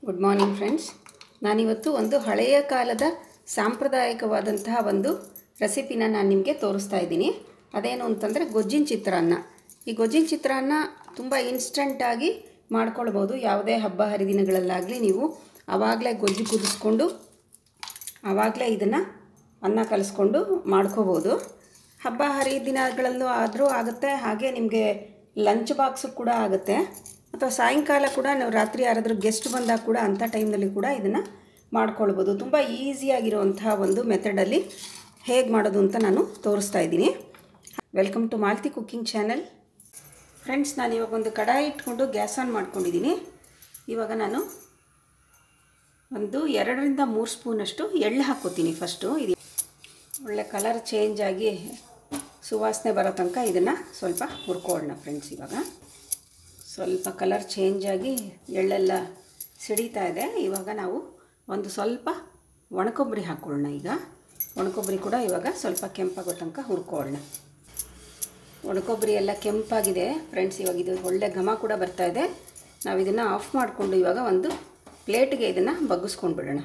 good morning friends ನಾನಿವತ್ತು ಒಂದು ಹಳೆಯ ಕಾಲದ ಸಾಂಪ್ರದಾಯಿಕವಾದಂತಹ ಒಂದು ರೆಸಿಪಿನ ನಾನು ನಿಮಗೆ ತೋರಿಸ್ತಾ ಇದ್ದೀನಿ ಅದೇನು ಅಂತಂದರೆ ಗೊಜ್ಜಿನ ಚಿತ್ರಾನ್ನ ಈ ಗೊಜ್ಜಿನ ಚಿತ್ರಾನ್ನ ತುಂಬ ಇನ್ಸ್ಟಂಟಾಗಿ ಮಾಡ್ಕೊಳ್ಬೋದು ಯಾವುದೇ ಹಬ್ಬ ಹರಿದಿನಗಳಲ್ಲಾಗಲಿ ನೀವು ಆವಾಗಲೇ ಗೊಜ್ಜು ಕುದಿಸ್ಕೊಂಡು ಆವಾಗಲೇ ಇದನ್ನು ಅನ್ನ ಕಲಿಸ್ಕೊಂಡು ಮಾಡ್ಕೋಬೋದು ಹಬ್ಬ ಹರಿದಿನಗಳಲ್ಲೂ ಆದರೂ ಆಗುತ್ತೆ ಹಾಗೆ ನಿಮಗೆ ಲಂಚ್ ಬಾಕ್ಸು ಕೂಡ ಆಗುತ್ತೆ ಅಥವಾ ಸಾಯಂಕಾಲ ಕೂಡ ನಾವು ರಾತ್ರಿ ಯಾರಾದರೂ ಗೆಸ್ಟ್ ಬಂದಾಗ ಕೂಡ ಅಂಥ ಟೈಮ್ನಲ್ಲಿ ಕೂಡ ಇದನ್ನು ಮಾಡ್ಕೊಳ್ಬೋದು ತುಂಬ ಈಸಿಯಾಗಿರುವಂತಹ ಒಂದು ಮೆಥಡಲ್ಲಿ ಹೇಗೆ ಮಾಡೋದು ಅಂತ ನಾನು ತೋರಿಸ್ತಾ ಇದ್ದೀನಿ welcome to Malti cooking channel friends ನಾನು ಇವಾಗ ಒಂದು ಕಡಾಯಿ ಇಟ್ಕೊಂಡು ಗ್ಯಾಸ್ ಆನ್ ಮಾಡ್ಕೊಂಡಿದ್ದೀನಿ ಇವಾಗ ನಾನು ಒಂದು ಎರಡರಿಂದ ಮೂರು ಸ್ಪೂನಷ್ಟು ಎಳ್ಳು ಹಾಕ್ಕೋತೀನಿ ಫಸ್ಟು ಇದು ಒಳ್ಳೆ ಕಲರ್ ಚೇಂಜ್ ಆಗಿ ಸುವಾಸನೆ ಬರೋ ತನಕ ಇದನ್ನು ಸ್ವಲ್ಪ ಹುರ್ಕೊಳ್ಳೋಣ ಫ್ರೆಂಡ್ಸ್ ಇವಾಗ ಸ್ವಲ್ಪ ಕಲರ್ ಚೇಂಜ್ ಆಗಿ ಎಳ್ಳೆಲ್ಲ ಸಿಡಿತಾ ಇದೆ ಇವಾಗ ನಾವು ಒಂದು ಸ್ವಲ್ಪ ಒಣಕೊಬ್ಬರಿ ಹಾಕ್ಕೊಳ್ಳೋಣ ಈಗ ಒಣಕೊಬ್ಬರಿ ಕೂಡ ಇವಾಗ ಸ್ವಲ್ಪ ಕೆಂಪಾಗೋ ತನಕ ಹುರ್ಕೊಳ್ಳೋಣ ಒಣಕೊಬ್ಬರಿ ಎಲ್ಲ ಕೆಂಪಾಗಿದೆ ಫ್ರೆಂಡ್ಸ್ ಇವಾಗ ಇದು ಒಳ್ಳೆ ಘಮ ಕೂಡ ಬರ್ತಾ ಇದೆ ನಾವು ಇದನ್ನು ಆಫ್ ಮಾಡಿಕೊಂಡು ಇವಾಗ ಒಂದು ಪ್ಲೇಟ್ಗೆ ಇದನ್ನು ಬಗ್ಗಿಸ್ಕೊಂಡು ಬಿಡೋಣ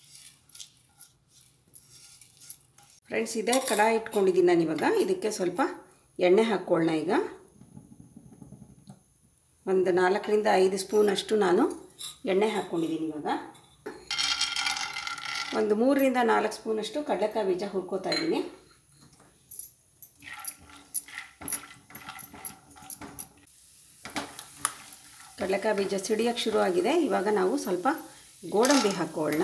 ಫ್ರೆಂಡ್ಸ್ ಇದೇ ಕಡಾಯಿ ಇಟ್ಕೊಂಡಿದ್ದೀನಿ ನಾನು ಇವಾಗ ಇದಕ್ಕೆ ಸ್ವಲ್ಪ ಎಣ್ಣೆ ಹಾಕ್ಕೊಳ್ಳೋಣ ಈಗ ಒಂದು ನಾಲ್ಕರಿಂದ ಐದು ಸ್ಪೂನಷ್ಟು ನಾನು ಎಣ್ಣೆ ಹಾಕ್ಕೊಂಡಿದ್ದೀನಿ ಇವಾಗ ಒಂದು ಮೂರರಿಂದ ನಾಲ್ಕು ಸ್ಪೂನಷ್ಟು ಕಡಲೆಕಾಯಿ ಬೀಜ ಹುರ್ಕೋತಾ ಇದ್ದೀನಿ ಕಡಲೆಕಾಯಿ ಬೀಜ ಸಿಡಿಯೋಕ್ಕೆ ಶುರು ಆಗಿದೆ ಇವಾಗ ನಾವು ಸ್ವಲ್ಪ ಗೋಡಂಬಿ ಹಾಕ್ಕೊಳ್ಳೋಣ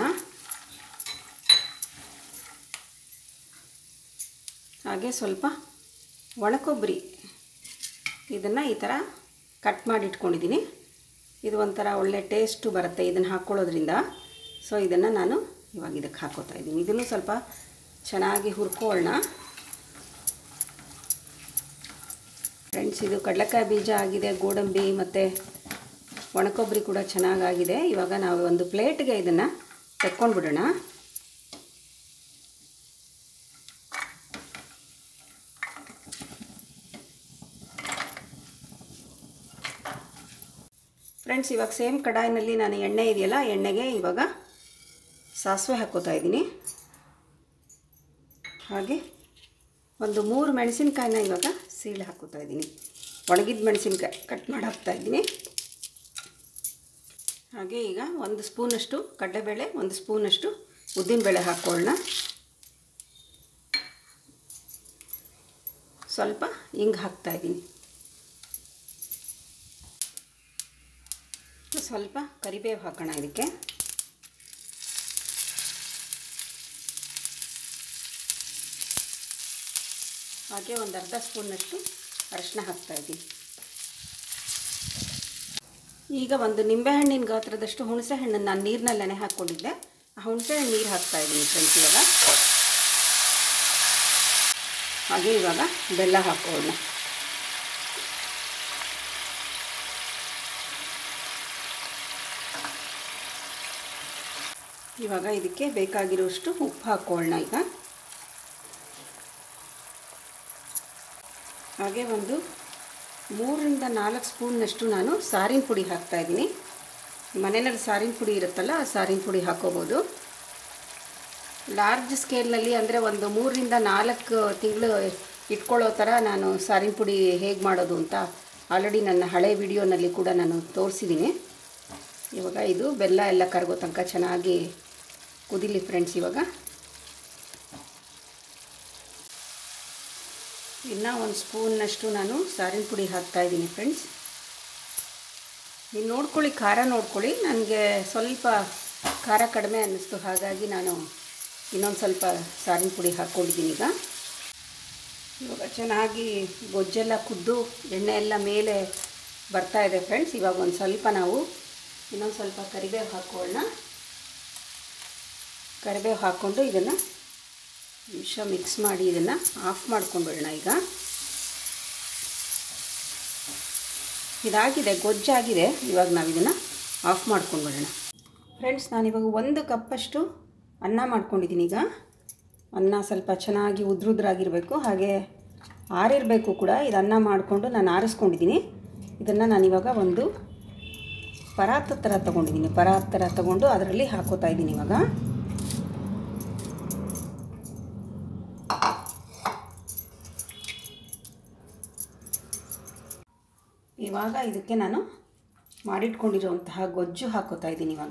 ಹಾಗೆ ಸ್ವಲ್ಪ ಒಣಕೊಬ್ಬರಿ ಇದನ್ನು ಈ ಥರ ಕಟ್ ಮಾಡಿ ಇಟ್ಕೊಂಡಿದ್ದೀನಿ ಇದು ಒಂಥರ ಒಳ್ಳೆ ಟೇಸ್ಟು ಬರುತ್ತೆ ಇದನ್ನು ಹಾಕ್ಕೊಳ್ಳೋದ್ರಿಂದ ಸೊ ಇದನ್ನು ನಾನು ಇವಾಗ ಇದಕ್ಕೆ ಹಾಕೋತಾ ಇದ್ದೀನಿ ಇದನ್ನು ಸ್ವಲ್ಪ ಚೆನ್ನಾಗಿ ಹುರ್ಕೊಳ್ಳೋಣ ಫ್ರೆಂಡ್ಸ್ ಇದು ಕಡಲೆಕಾಯಿ ಬೀಜ ಆಗಿದೆ ಗೋಡಂಬಿ ಮತ್ತು ಒಣಕೊಬ್ಬರಿ ಕೂಡ ಚೆನ್ನಾಗಾಗಿದೆ ಇವಾಗ ನಾವು ಒಂದು ಪ್ಲೇಟ್ಗೆ ಇದನ್ನು ತೆಕ್ಕೊಂಡ್ಬಿಡೋಣ ಫ್ರೆಂಡ್ಸ್ ಇವಾಗ ಸೇಮ್ ಕಡಾಯಿನಲ್ಲಿ ನಾನು ಎಣ್ಣೆ ಇದೆಯಲ್ಲ ಎಣ್ಣೆಗೆ ಇವಾಗ ಸಾಸಿವೆ ಹಾಕ್ಕೋತಾ ಇದ್ದೀನಿ ಹಾಗೆ ಒಂದು ಮೂರು ಮೆಣಸಿನ್ಕಾಯಿನ ಇವಾಗ ಸೀಳು ಹಾಕ್ಕೋತಾ ಇದ್ದೀನಿ ಒಣಗಿದ ಮೆಣಸಿನ್ಕಾಯಿ ಕಟ್ ಮಾಡಿ ಹಾಕ್ತಾ ಇದ್ದೀನಿ ಹಾಗೆ ಈಗ ಒಂದು ಸ್ಪೂನಷ್ಟು ಕಡಲೆಬೇಳೆ ಒಂದು ಸ್ಪೂನಷ್ಟು ಉದ್ದಿನಬೇಳೆ ಹಾಕ್ಕೊಳ್ಳೋಣ ಸ್ವಲ್ಪ ಹಿಂಗೆ ಹಾಕ್ತಾ ಇದ್ದೀನಿ ಸ್ವಲ್ಪ ಕರಿಬೇವು ಹಾಕೋಣ ಇದಕ್ಕೆ ಹಾಗೆ ಒಂದು ಅರ್ಧ ಸ್ಪೂನಷ್ಟು ಅರಶಿನ ಹಾಕ್ತಾಯಿದ್ದೀನಿ ಈಗ ಒಂದು ನಿಂಬೆಹಣ್ಣಿನ ಗಾತ್ರದಷ್ಟು ಹುಣಸೆ ಹಣ್ಣನ್ನು ನಾನು ನೀರಿನಲ್ಲಿ ನೆನೆ ಹಾಕ್ಕೊಂಡಿದ್ದೆ ಆ ಹುಣಸೆ ಹಣ್ಣು ನೀರು ಹಾಕ್ತಾಯಿದ್ದೀನಿ ಫ್ರೆಂಡ್ಸ್ ಇವಾಗ ಹಾಗೆ ಇವಾಗ ಬೆಲ್ಲ ಹಾಕೋಣ ಇವಾಗ ಇದಕ್ಕೆ ಬೇಕಾಗಿರುವಷ್ಟು ಉಪ್ಪು ಹಾಕ್ಕೊಳ್ಳೋಣ ಈಗ ಹಾಗೆ ಒಂದು ಮೂರರಿಂದ ನಾಲ್ಕು ಸ್ಪೂನ್ನಷ್ಟು ನಾನು ಸಾರಿನ ಪುಡಿ ಹಾಕ್ತಾಯಿದ್ದೀನಿ ಮನೆಯಲ್ಲಿ ಸಾರಿನ ಪುಡಿ ಇರುತ್ತಲ್ಲ ಆ ಸಾರಿನ ಪುಡಿ ಹಾಕೋಬೋದು ಲಾರ್ಜ್ ಸ್ಕೇಲ್ನಲ್ಲಿ ಅಂದರೆ ಒಂದು ಮೂರರಿಂದ ನಾಲ್ಕು ತಿಂಗಳು ಇಟ್ಕೊಳ್ಳೋ ಥರ ನಾನು ಸಾರಿನ ಪುಡಿ ಹೇಗೆ ಮಾಡೋದು ಅಂತ ಆಲ್ರೆಡಿ ನನ್ನ ಹಳೆ ವಿಡಿಯೋನಲ್ಲಿ ಕೂಡ ನಾನು ತೋರಿಸಿದ್ದೀನಿ ಇವಾಗ ಇದು ಬೆಲ್ಲ ಎಲ್ಲ ಕರಗೋ ತನಕ ಚೆನ್ನಾಗಿ ಕುದಿಲಿ ಫ್ರೆಂಡ್ಸ್ ಇವಾಗ ಇನ್ನೂ ಒಂದು ಸ್ಪೂನ್ನಷ್ಟು ನಾನು ಸಾರಿನ ಪುಡಿ ಹಾಕ್ತಾಯಿದ್ದೀನಿ ಫ್ರೆಂಡ್ಸ್ ನೀವು ನೋಡ್ಕೊಳ್ಳಿ ಖಾರ ನೋಡ್ಕೊಳ್ಳಿ ನನಗೆ ಸ್ವಲ್ಪ ಖಾರ ಕಡಿಮೆ ಅನ್ನಿಸ್ತು ಹಾಗಾಗಿ ನಾನು ಇನ್ನೊಂದು ಸ್ವಲ್ಪ ಸಾರಿನ ಪುಡಿ ಹಾಕ್ಕೊಂಡಿದ್ದೀನಿ ಈಗ ಇವಾಗ ಚೆನ್ನಾಗಿ ಗೊಜ್ಜೆಲ್ಲ ಕುದ್ದು ಎಣ್ಣೆ ಎಲ್ಲ ಮೇಲೆ ಬರ್ತಾ ಇದೆ ಫ್ರೆಂಡ್ಸ್ ಇವಾಗ ಒಂದು ಸ್ವಲ್ಪ ನಾವು ಇನ್ನೊಂದು ಸ್ವಲ್ಪ ಕರಿಬೇವು ಹಾಕ್ಕೊಳ್ಳೋಣ ಕರಿಬೇವು ಹಾಕ್ಕೊಂಡು ಇದನ್ನು ನಿಮಿಷ ಮಿಕ್ಸ್ ಮಾಡಿ ಇದನ್ನು ಆಫ್ ಮಾಡ್ಕೊಂಡ್ಬಿಡೋಣ ಈಗ ಇದಾಗಿದೆ ಗೊಜ್ಜಾಗಿದೆ ಇವಾಗ ನಾವು ಇದನ್ನು ಆಫ್ ಮಾಡ್ಕೊಂಡ್ಬಿಡೋಣ ಫ್ರೆಂಡ್ಸ್ ನಾನಿವಾಗ ಒಂದು ಕಪ್ಪಷ್ಟು ಅನ್ನ ಮಾಡ್ಕೊಂಡಿದ್ದೀನಿ ಈಗ ಅನ್ನ ಸ್ವಲ್ಪ ಚೆನ್ನಾಗಿ ಉದ್ರುದ್ರಾಗಿರಬೇಕು ಹಾಗೆ ಆರಿರಬೇಕು ಕೂಡ ಇದು ಅನ್ನ ಮಾಡಿಕೊಂಡು ನಾನು ಆರಿಸ್ಕೊಂಡಿದ್ದೀನಿ ಇದನ್ನು ನಾನಿವಾಗ ಒಂದು ಪರಾತ ಥರ ತೊಗೊಂಡಿದ್ದೀನಿ ಪರಾತ ಥರ ತೊಗೊಂಡು ಅದರಲ್ಲಿ ಹಾಕೋತಾ ಇದ್ದೀನಿ ಇವಾಗ ಇವಾಗ ಇದಕ್ಕೆ ನಾನು ಮಾಡಿಟ್ಕೊಂಡಿರುವಂತಹ ಗೊಜ್ಜು ಹಾಕೋತಾ ಇದ್ದೀನಿ ಇವಾಗ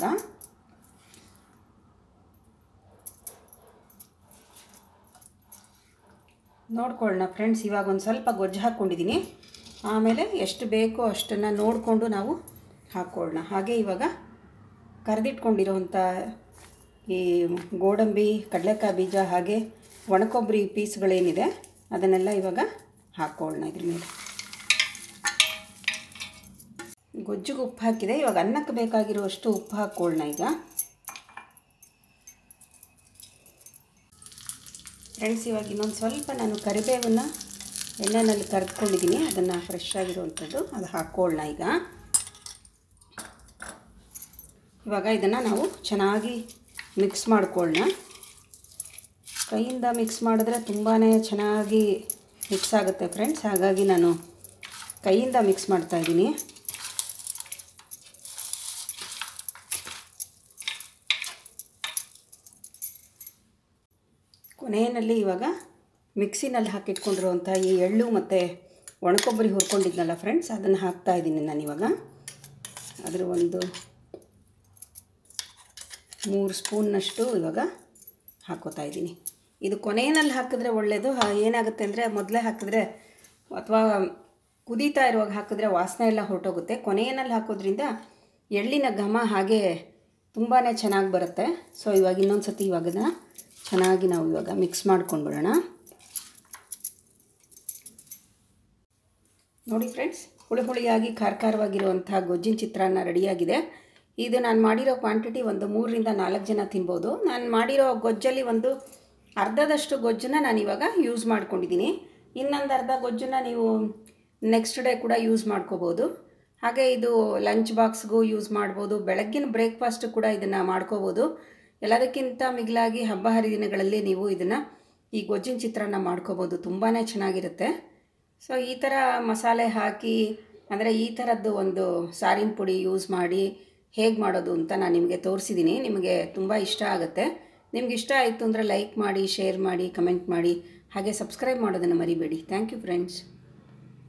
ನೋಡ್ಕೊಳ್ಳೋಣ ಫ್ರೆಂಡ್ಸ್ ಇವಾಗ ಒಂದು ಸ್ವಲ್ಪ ಗೊಜ್ಜು ಹಾಕ್ಕೊಂಡಿದ್ದೀನಿ ಆಮೇಲೆ ಎಷ್ಟು ಬೇಕೋ ಅಷ್ಟನ್ನು ನೋಡಿಕೊಂಡು ನಾವು ಹಾಕ್ಕೊಳ್ಳೋಣ ಹಾಗೆ ಇವಾಗ ಕರೆದಿಟ್ಕೊಂಡಿರೋವಂಥ ಈ ಗೋಡಂಬಿ ಕಡಲೆಕಾಯಿ ಬೀಜ ಹಾಗೆ ಒಣಕೊಬ್ಬರಿ ಪೀಸ್ಗಳೇನಿದೆ ಅದನ್ನೆಲ್ಲ ಇವಾಗ ಹಾಕ್ಕೊಳ್ಳೋಣ ಇದ್ರ ಮೇಲೆ ಗೊಜ್ಜಿಗೆ ಉಪ್ಪು ಹಾಕಿದೆ ಇವಾಗ ಅನ್ನಕ್ಕೆ ಬೇಕಾಗಿರುವಷ್ಟು ಉಪ್ಪು ಹಾಕ್ಕೊಳ್ಳೋಣ ಈಗ ಫ್ರೆಂಡ್ಸ್ ಇವಾಗ ಇನ್ನೊಂದು ಸ್ವಲ್ಪ ನಾನು ಕರಿಬೇವನ್ನು ಎಣ್ಣೆನಲ್ಲಿ ಕರೆದುಕೊಂಡಿದ್ದೀನಿ ಅದನ್ನು ಫ್ರೆಶ್ ಆಗಿರುವಂಥದ್ದು ಅದು ಹಾಕ್ಕೊಳ್ಳೋಣ ಈಗ ಇವಾಗ ಇದನ್ನು ನಾವು ಚೆನ್ನಾಗಿ ಮಿಕ್ಸ್ ಮಾಡ್ಕೊಳ್ಳೋಣ ಕೈಯಿಂದ ಮಿಕ್ಸ್ ಮಾಡಿದ್ರೆ ತುಂಬಾ ಚೆನ್ನಾಗಿ ಮಿಕ್ಸ್ ಆಗುತ್ತೆ ಫ್ರೆಂಡ್ಸ್ ಹಾಗಾಗಿ ನಾನು ಕೈಯಿಂದ ಮಿಕ್ಸ್ ಮಾಡ್ತಾಯಿದ್ದೀನಿ ಕೊನೆಯಲ್ಲಿ ಇವಾಗ ಮಿಕ್ಸಿನಲ್ಲಿ ಹಾಕಿಟ್ಕೊಂಡಿರುವಂಥ ಈ ಎಳ್ಳು ಮತ್ತು ಒಣಕೊಬ್ಬರಿ ಹುರ್ಕೊಂಡಿದ್ನಲ್ಲ ಫ್ರೆಂಡ್ಸ್ ಅದನ್ನು ಹಾಕ್ತಾ ಇದ್ದೀನಿ ನಾನು ಇವಾಗ ಅದರ ಒಂದು ಮೂರು ಸ್ಪೂನ್ನಷ್ಟು ಇವಾಗ ಹಾಕೋತಾ ಇದ್ದೀನಿ ಇದು ಕೊನೆಯಲ್ಲಿ ಹಾಕಿದ್ರೆ ಒಳ್ಳೆಯದು ಏನಾಗುತ್ತೆ ಅಂದರೆ ಮೊದಲೇ ಹಾಕಿದ್ರೆ ಅಥವಾ ಕುದೀತಾ ಇರುವಾಗ ಹಾಕಿದ್ರೆ ವಾಸನೆ ಎಲ್ಲ ಹೊರಟೋಗುತ್ತೆ ಕೊನೆಯಲ್ಲಿ ಹಾಕೋದ್ರಿಂದ ಎಳ್ಳಿನ ಘಮ ಹಾಗೆ ತುಂಬಾ ಚೆನ್ನಾಗಿ ಬರುತ್ತೆ ಸೊ ಇವಾಗ ಇನ್ನೊಂದು ಸತಿ ಇವಾಗನ ಚೆನ್ನಾಗಿ ನಾವು ಇವಾಗ ಮಿಕ್ಸ್ ಮಾಡ್ಕೊಂಡ್ಬಿಡೋಣ ನೋಡಿ ಫ್ರೆಂಡ್ಸ್ ಹುಳಿ ಹುಳಿಯಾಗಿ ಖಾರ ಖಾರವಾಗಿರುವಂಥ ಗೊಜ್ಜಿನ ಚಿತ್ರಾನ್ನ ರೆಡಿಯಾಗಿದೆ ಇದು ನಾನು ಮಾಡಿರೋ ಕ್ವಾಂಟಿಟಿ ಒಂದು ಮೂರರಿಂದ ನಾಲ್ಕು ಜನ ತಿನ್ಬೋದು ನಾನು ಮಾಡಿರೋ ಗೊಜ್ಜಲ್ಲಿ ಒಂದು ಅರ್ಧದಷ್ಟು ಗೊಜ್ಜನ್ನ ನಾನು ಇವಾಗ ಯೂಸ್ ಮಾಡ್ಕೊಂಡಿದ್ದೀನಿ ಇನ್ನೊಂದು ಅರ್ಧ ಗೊಜ್ಜನ್ನ ನೀವು ನೆಕ್ಸ್ಟ್ ಡೇ ಕೂಡ ಯೂಸ್ ಮಾಡ್ಕೋಬೋದು ಹಾಗೆ ಇದು ಲಂಚ್ ಬಾಕ್ಸ್ಗೂ ಯೂಸ್ ಮಾಡ್ಬೋದು ಬೆಳಗ್ಗಿನ ಬ್ರೇಕ್ಫಾಸ್ಟ್ ಕೂಡ ಇದನ್ನು ಮಾಡ್ಕೋಬೋದು ಎಲ್ಲದಕ್ಕಿಂತ ಮಿಗಿಲಾಗಿ ಹಬ್ಬ ಹರಿದಿನಗಳಲ್ಲಿ ನೀವು ಇದನ್ನು ಈ ಗೊಜ್ಜಿನ ಚಿತ್ರಾನ್ನ ಮಾಡ್ಕೋಬೋದು ತುಂಬಾ ಚೆನ್ನಾಗಿರುತ್ತೆ ಸೊ ಈ ಥರ ಮಸಾಲೆ ಹಾಕಿ ಅಂದರೆ ಈ ಥರದ್ದು ಒಂದು ಸಾರಿನ ಪುಡಿ ಯೂಸ್ ಮಾಡಿ ಹೇಗೆ ಮಾಡೋದು ಅಂತ ನಾನು ನಿಮಗೆ ತೋರಿಸಿದ್ದೀನಿ ನಿಮಗೆ ತುಂಬ ಇಷ್ಟ ಆಗುತ್ತೆ ನಿಮ್ಗೆ ಇಷ್ಟ ಆಯಿತು ಅಂದರೆ ಲೈಕ್ ಮಾಡಿ ಶೇರ್ ಮಾಡಿ ಕಮೆಂಟ್ ಮಾಡಿ ಹಾಗೆ ಸಬ್ಸ್ಕ್ರೈಬ್ ಮಾಡೋದನ್ನು ಮರಿಬೇಡಿ ಥ್ಯಾಂಕ್ ಯು ಫ್ರೆಂಡ್ಸ್